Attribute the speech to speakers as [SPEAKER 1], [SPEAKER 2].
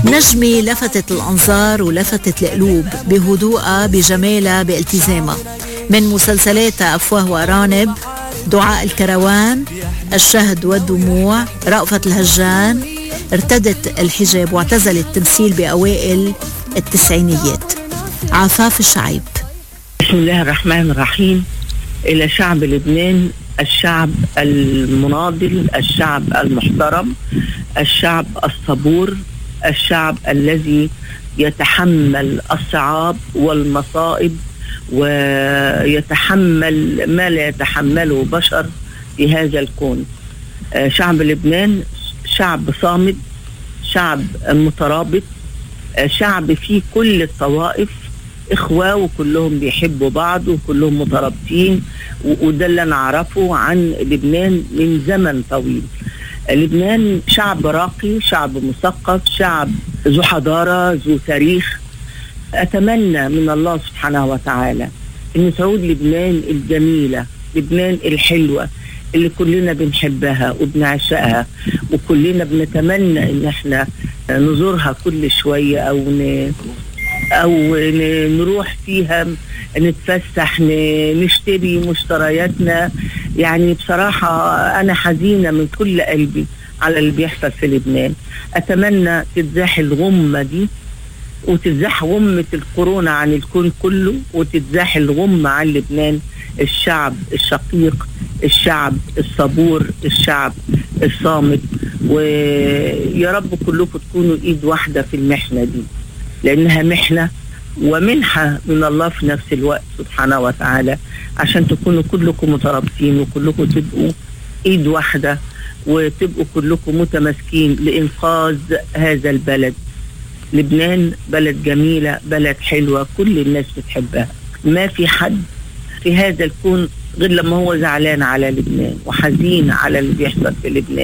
[SPEAKER 1] نجمة لفتت الأنظار ولفتت القلوب بهدوءها بجمالها بالتزامها من مسلسلاتها أفواه وأرانب دعاء الكروان الشهد والدموع رأفة الهجان ارتدت الحجاب واعتزلت التمثيل بأوائل التسعينيات عفاف الشعيب
[SPEAKER 2] بسم الله الرحمن الرحيم إلى شعب لبنان الشعب المناضل الشعب المحترم الشعب الصبور الشعب الذي يتحمل الصعاب والمصائب ويتحمل ما لا يتحمله بشر في هذا الكون آه، شعب لبنان شعب صامد شعب مترابط آه، شعب فيه كل الطوائف اخوه وكلهم بيحبوا بعض وكلهم مترابطين وده اللي انا اعرفه عن لبنان من زمن طويل لبنان شعب راقي شعب مثقف شعب ذو حضاره ذو تاريخ اتمنى من الله سبحانه وتعالى ان تعود لبنان الجميله لبنان الحلوه اللي كلنا بنحبها وبنعشقها وكلنا بنتمنى ان احنا نزورها كل شويه او ن... او نروح فيها نتفسح نشتري مشترياتنا يعني بصراحة أنا حزينة من كل قلبي على اللي بيحصل في لبنان أتمنى تتزاح الغمة دي وتتزاح غمة الكورونا عن الكون كله وتتزاح الغمة عن لبنان الشعب الشقيق الشعب الصبور الشعب الصامت ويا رب كلكم تكونوا ايد واحده في المحنه دي لانها محنه ومنحه من الله في نفس الوقت سبحانه وتعالى عشان تكونوا كلكم مترابطين وكلكم تبقوا ايد واحده وتبقوا كلكم متماسكين لانقاذ هذا البلد لبنان بلد جميله بلد حلوه كل الناس بتحبها ما في حد في هذا الكون غير لما هو زعلان على لبنان وحزين على اللي بيحصل في لبنان